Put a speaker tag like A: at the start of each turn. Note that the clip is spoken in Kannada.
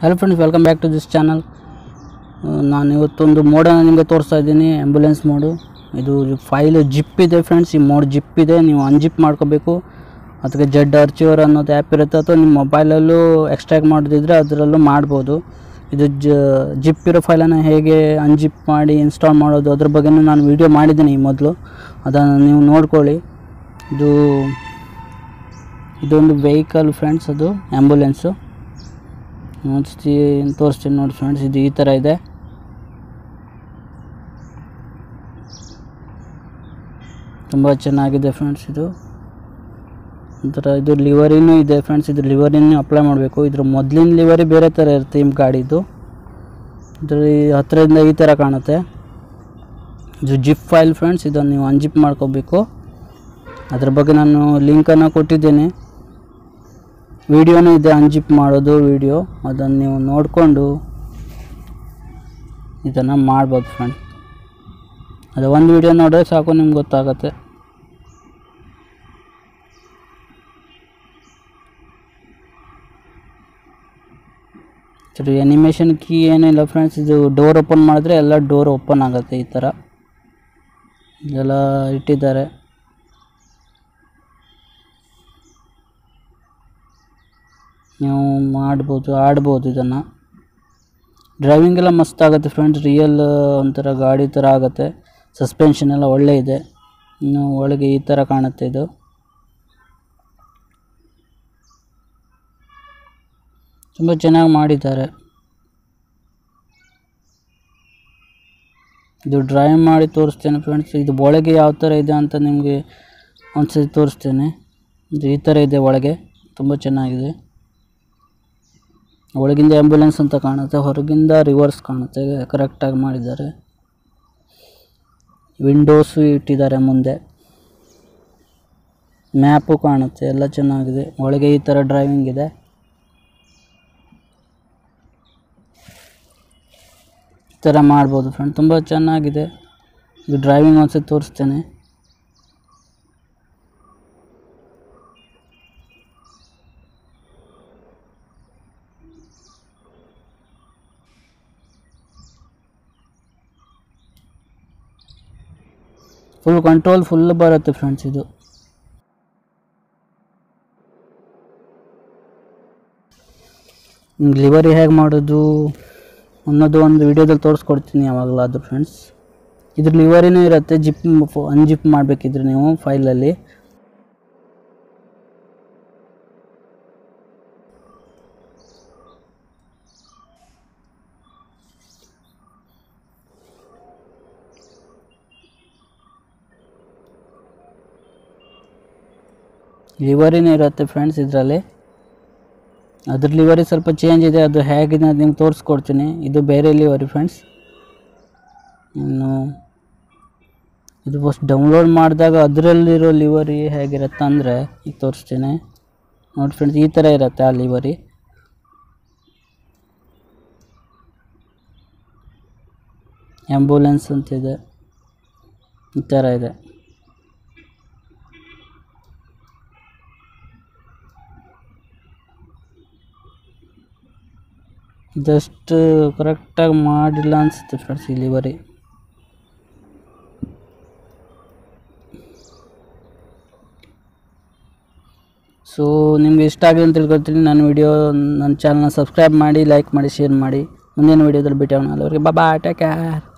A: hello friends welcome back to this channel ನಾನು ಇವತ್ತೊಂದು ಮೋಡನ್ನು ನಿಮಗೆ ತೋರಿಸ್ತಾ ಇದ್ದೀನಿ ಆ್ಯಂಬುಲೆನ್ಸ್ ಮೋಡು ಇದು ಫೈಲ್ ಜಿಪ್ ಇದೆ ಫ್ರೆಂಡ್ಸ್ ಈ ಮೋಡ್ ಜಿಪ್ ಇದೆ ನೀವು ಅನ್ಜಿಪ್ ಮಾಡ್ಕೋಬೇಕು ಅದಕ್ಕೆ ಜಡ್ ಅರ್ಚಿವರ್ ಅನ್ನೋದು ಆ್ಯಪ್ ಇರುತ್ತೆ ಅಥವಾ ನಿಮ್ಮ ಮೊಬೈಲಲ್ಲೂ ಎಕ್ಸ್ಟ್ರಾಕ್ಟ್ ಮಾಡೋದಿದ್ರೆ ಅದರಲ್ಲೂ ಮಾಡ್ಬೋದು ಇದು ಜ ಜಿಪ್ ಇರೋ ಫೈಲನ್ನು ಹೇಗೆ ಅನ್ಜಿಪ್ ಮಾಡಿ ಇನ್ಸ್ಟಾಲ್ ಮಾಡೋದು ಅದ್ರ ಬಗ್ಗೆನೂ ನಾನು ವೀಡಿಯೋ ಮಾಡಿದ್ದೀನಿ ಈ ಮೊದಲು ಅದನ್ನು ನೀವು ನೋಡ್ಕೊಳ್ಳಿ ಇದು ಇದೊಂದು ವೆಹಿಕಲ್ ಫ್ರೆಂಡ್ಸ್ ಅದು ಆ್ಯಂಬುಲೆನ್ಸು ನೋಡ್ಸ್ತಿ ತೋರಿಸ್ತೀನಿ ನೋಡಿ ಫ್ರೆಂಡ್ಸ್ ಇದು ಈ ಥರ ಇದೆ ತುಂಬ ಚೆನ್ನಾಗಿದೆ ಫ್ರೆಂಡ್ಸ್ ಇದು ಒಂಥರ ಇದು ಲಿವರಿನೂ ಇದೆ ಫ್ರೆಂಡ್ಸ್ ಇದು ಲಿವರಿನೂ ಅಪ್ಲೈ ಮಾಡಬೇಕು ಇದ್ರ ಮೊದಲಿನ ಲಿವರಿ ಬೇರೆ ಥರ ಇರುತ್ತೆ ಈ ಗಾಡಿದು ಇದ್ರ ಈ ಹತ್ತಿರದಿಂದ ಈ ಥರ ಕಾಣುತ್ತೆ ಇದು ಜಿಪ್ ಫೈಲ್ ಫ್ರೆಂಡ್ಸ್ ಇದನ್ನು ನೀವು ಅನ್ಜಿಪ್ ಮಾಡ್ಕೋಬೇಕು ಅದ್ರ ಬಗ್ಗೆ ನಾನು ಲಿಂಕನ್ನು ಕೊಟ್ಟಿದ್ದೇನೆ ವಿಡಿಯೋನೂ ಇದೆ ಅನ್ಜಿಪ್ ಮಾಡೋದು ವಿಡಿಯೋ ಅದನ್ನು ನೀವು ನೋಡಿಕೊಂಡು ಇದನ್ನು ಮಾಡ್ಬೋದು ಫ್ರೆಂಡ್ ಅದು ಒಂದು ವಿಡಿಯೋ ನೋಡಿದ್ರೆ ಸಾಕು ನಿಮ್ಗೆ ಗೊತ್ತಾಗತ್ತೆ ಸರಿ ಅನಿಮೇಷನ್ ಕೀ ಏನಿಲ್ಲ ಫ್ರೆಂಡ್ಸ್ ಇದು ಡೋರ್ ಓಪನ್ ಮಾಡಿದ್ರೆ ಎಲ್ಲ ಡೋರ್ ಓಪನ್ ಆಗುತ್ತೆ ಈ ಥರ ಇದೆಲ್ಲ ಇಟ್ಟಿದ್ದಾರೆ ನೀವು ಮಾಡ್ಬೋದು ಆಡ್ಬೋದು ಇದನ್ನು ಡ್ರೈವಿಂಗ್ ಎಲ್ಲ ಮಸ್ತ್ ಆಗುತ್ತೆ ಫ್ರೆಂಡ್ಸ್ ರಿಯಲ್ ಒಂಥರ ಗಾಡಿ ಥರ ಆಗುತ್ತೆ ಸಸ್ಪೆನ್ಷನ್ ಎಲ್ಲ ಒಳ್ಳೆ ಇದೆ ಇನ್ನು ಒಳಗೆ ಈ ಥರ ಕಾಣುತ್ತೆ ಇದು ತುಂಬ ಚೆನ್ನಾಗಿ ಮಾಡಿದ್ದಾರೆ ಇದು ಡ್ರೈವ್ ಮಾಡಿ ತೋರಿಸ್ತೇನೆ ಫ್ರೆಂಡ್ಸ್ ಇದು ಒಳಗೆ ಯಾವ ಥರ ಇದೆ ಅಂತ ನಿಮಗೆ ಒಂದ್ಸತಿ ತೋರಿಸ್ತೇನೆ ಇದು ಈ ಥರ ಇದೆ ಒಳಗೆ ತುಂಬ ಚೆನ್ನಾಗಿದೆ ಒಳಗಿಂದ ಆ್ಯಂಬುಲೆನ್ಸ್ ಅಂತ ಕಾಣುತ್ತೆ ಹೊರಗಿಂದ ರಿವರ್ಸ್ ಕಾಣುತ್ತೆ ಕರೆಕ್ಟಾಗಿ ಮಾಡಿದ್ದಾರೆ ವಿಂಡೋಸು ಇಟ್ಟಿದ್ದಾರೆ ಮುಂದೆ ಮ್ಯಾಪು ಕಾಣುತ್ತೆ ಎಲ್ಲ ಚೆನ್ನಾಗಿದೆ ಒಳಗೆ ಈ ಥರ ಡ್ರೈವಿಂಗ್ ಇದೆ ಈ ಥರ ಮಾಡ್ಬೋದು ಫ್ರೆಂಡ್ ತುಂಬ ಚೆನ್ನಾಗಿದೆ ಇದು ಡ್ರೈವಿಂಗ್ ಒಂದ್ಸತಿ ತೋರಿಸ್ತೇನೆ ಫುಲ್ ಕಂಟ್ರೋಲ್ ಫುಲ್ ಬರುತ್ತೆ ಫ್ರೆಂಡ್ಸ್ ಇದು ಲಿವರಿ ಹೇಗೆ ಮಾಡೋದು ಅನ್ನೋದು ಒಂದು ವಿಡಿಯೋದಲ್ಲಿ ತೋರಿಸ್ಕೊಡ್ತೀನಿ ಯಾವಾಗಲಾದರೂ ಫ್ರೆಂಡ್ಸ್ ಇದ್ರ ಲಿವರಿನೂ ಇರುತ್ತೆ ಜಿಪ್ ಅನ್ಜಿಪ್ ಮಾಡಬೇಕಿದ್ರೆ ನೀವು ಫೈಲಲ್ಲಿ ಲಿವರಿನೂ ಇರುತ್ತೆ ಫ್ರೆಂಡ್ಸ್ ಇದರಲ್ಲಿ ಅದ್ರ ಲಿವರಿ ಸ್ವಲ್ಪ ಚೇಂಜ್ ಇದೆ ಅದು ಹೇಗಿದೆ ಅದು ನಿಮ್ಗೆ ತೋರಿಸ್ಕೊಡ್ತೀನಿ ಇದು ಬೇರೆ ಲಿವರಿ ಫ್ರೆಂಡ್ಸ್ ಇನ್ನು ಇದು ಫಸ್ಟ್ ಡೌನ್ಲೋಡ್ ಮಾಡಿದಾಗ ಅದರಲ್ಲಿರೋ ಲಿವರಿ ಹೇಗಿರುತ್ತೆ ಅಂದರೆ ಈಗ ತೋರಿಸ್ತೀನಿ ನೋಡಿ ಫ್ರೆಂಡ್ಸ್ ಈ ಥರ ಇರುತ್ತೆ ಆ ಲಿವರಿ ಆ್ಯಂಬುಲೆನ್ಸ್ ಅಂತಿದೆ ಈ ಥರ ಇದೆ ಜಸ್ಟ್ ಕರೆಕ್ಟಾಗಿ ಮಾಡಿಲ್ಲ ಅನಿಸುತ್ತೆ ಫ್ರೆಂಡ್ಸ್ ಈ ಲಿವರಿ ಸೊ ನಿಮ್ಗೆ ಇಷ್ಟ ಆಗಿದೆ ಅಂತ ತಿಳ್ಕೊಳ್ತೀನಿ ನನ್ನ ವಿಡಿಯೋ ನನ್ನ ಚಾನಲ್ನ ಸಬ್ಸ್ಕ್ರೈಬ್ ಮಾಡಿ ಲೈಕ್ ಮಾಡಿ ಶೇರ್ ಮಾಡಿ ಮುಂದಿನ ವಿಡಿಯೋದಲ್ಲಿ ಭೇಟಿ ಆಗೋಣ ಅಲ್ಲಿವರೆಗೆ ಬಾಬಾ ಟೇಕ್ ಕೇರ್